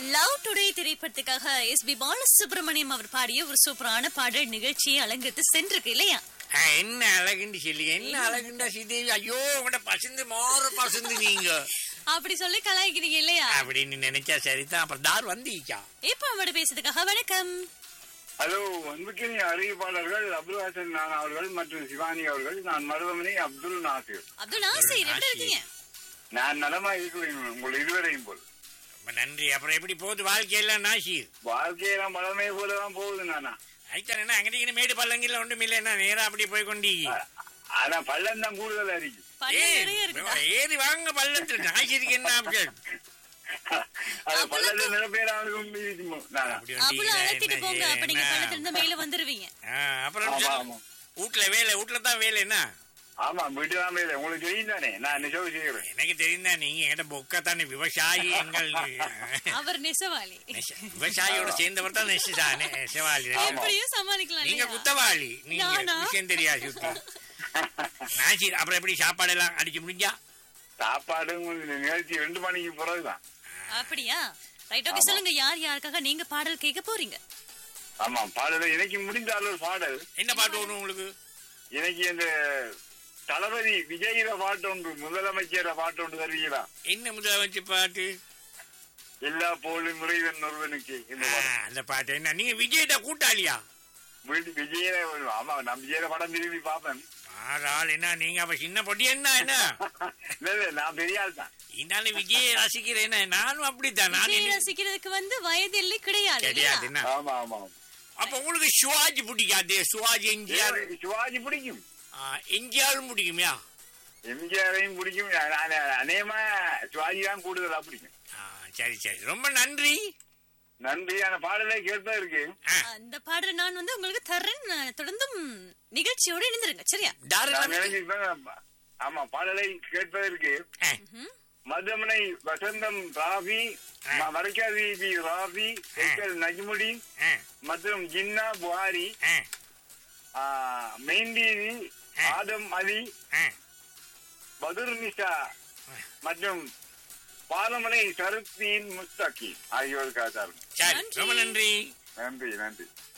Love Today திரைப்படத்துக்காக S P Balasubrahmanyam அவர் பாடிய ஒரு சூப்பரான பாடல் நிகழ்ச்சியை அலங்கரித்து சென்றிருக்கு இல்லையா ஆ, என்ன அழகுண்டு சொல்லி என்ன அழகுண்டா ஸ்ரீதேவி ஐயோ உங்களோட பசந்து மாற பசந்து நீங்க அப்படி சொல்லி கலாய்க்கிறீங்க இல்லையா அப்படின்னு நினைச்சா சரிதான் அப்புறம் தார் வந்தீச்சா இப்ப அவட பேசுறதுக்காக வணக்கம் ஹலோ அன்புக்கினி அறிவிப்பாளர்கள் அப்துல் ஹாசன் நான் அவர்கள் மற்றும் சிவானி அவர்கள் நான் மருதமணி அப்துல் நாசிர் அப்துல் நாசிர் எப்படி நாசிர். இருக்கீங்க நான் நலமா இருக்கிறேன் உங்கள் இதுவரையும் போல் ரொம்ப நன்றி அப்புறம் எப்படி போகுது வாழ்க்கையெல்லாம் நாசிர் வாழ்க்கையெல்லாம் மழமை போலதான் போகுது நானா ஐத்தான் என்ன அங்கடிக்கு மேடு பள்ளங்கில ஒன்றும் இல்லை என்ன நேரா அப்படி போய் கொண்டீங்க ஆ- ஆனா பள்ளம் தான் கூடுதலா இருக்கு பள்ளம் நிறைய இருக்குதா ஏறி வாங்க பள்ளத்துல நாசிருக்கு என்ன ஆப்ஷன் அது பள்ளத்துல நிரப்பேராகும் இருக்குமோ நானா அப்படி அவ்வளவு வந்தீங்களா, அழைத்திட்டு என்ன போங்க அப்ப நீங்க செய்ய, பள்ளத்துல என்ன? இருந்து மேல வந்துருவீங்க ஆ, அப்புறம் ஆமா சொல்லு. ஆமா வீட்டுல வேலை வீட்டுல தான் வேலை என்ன ஆமா வீட்டு தான் வேலை உங்களுக்கு தெரியும் தானே நான் நெசவு செய்கிறேன் எனக்கு தெரியுதா நீங்க என்கிட்ட பொக்கா தானே விவசாயி எங்கள் அவர் நெசவாளி நெச- விவசாயியோட சேர்ந்தவர் தான் நெசா நெசவாளி எப்படியும் சமாளிக்கலாம் நீங்க இல்லையா? குத்தவாளி நீங்க நானா? விஷயம் தெரியாது சுத்தி நாசி அப்புறம் எப்படி சாப்பாடு எல்லாம் அடிச்சு முடிஞ்சா சாப்பாடு உங்களுக்கு நிகழ்ச்சி ரெண்டு மணிக்கு பிறகுதான் அப்படியா ரைட் ஓகே சொல்லுங்க யார் யாருக்காக நீங்க பாடல் கேட்க போறீங்க ஆமா பாடல் எனக்கு முடிந்த அளவு பாடல் என்ன பாட்டு வரும் உங்களுக்கு எனக்கு இந்த தளபதி விஜயில பாட்டு ஒன்று முதலமைச்சர பாட்டு ஒன்று தருவீங்களா என்ன முதலமைச்சர் பாட்டு எல்லா போலும் முறைவன் ஒருவனுக்கு இந்த ஆ, பாட்டு அந்த பாட்டு என்ன நீங்க விஜய்ட கூட்டாளியா வீட்டு விஜயில ஆமா நான் விஜயில படம் திரும்பி பார்ப்பேன் ஆறாள் என்ன நீங்க அப்ப சின்ன பொட்டி என்ன என்ன இல்ல இல்ல நான் பெரிய ஆள் தான் இருந்தாலும் விஜய் ரசிக்கிறேன் நானும் அப்படித்தான் நான் விஜய் என்ன- ரசிக்கிறதுக்கு வந்து வயது எல்லை கிடையாது இல்லையா? கிடையாது என்ன ஆமா ஆமா அப்ப உங்களுக்கு சிவாஜி பிடிக்காது சிவாஜி எம்ஜிஆர் எனக்கு சிவாஜி பிடிக்கும் ஆ, எம்ஜிஆரும் பிடிக்குமியா எம்ஜிஆரையும் பிடிக்கும் நான் அநேகமா சிவாஜி தான் கூடுதலா பிடிக்கும் ஆ, சரி சரி ரொம்ப நன்றி நன்றியான பாடலை கேட்பா இருக்கு ஆ, அந்த பாடல் நான் வந்து உங்களுக்கு தர்றேன் நான் தொடர்ந்தும் நிகழ்ச்சியோட இணைந்திருங்க சரியா நான் தாராளமா நினைச்சிருப்பேன் ஆமா பாடலை கேட்பதற்கு ஆ, மதுமனை வசந்தம் ராபி ஆ. மரக்காதி பி ராபி எக்கல் நஜ்முடி ஆ, மற்றும் ஜின்னா புகாரி ஆ, மெயின்டிவி ஆ. ஆதம் அலி ஆ. பதுர் நிஷா மற்றும் பாலமனை சருத்தீன் முஸ்தாக்கி ஆகியோருக்காக சரி ரொம்ப நன்றி நன்றி நன்றி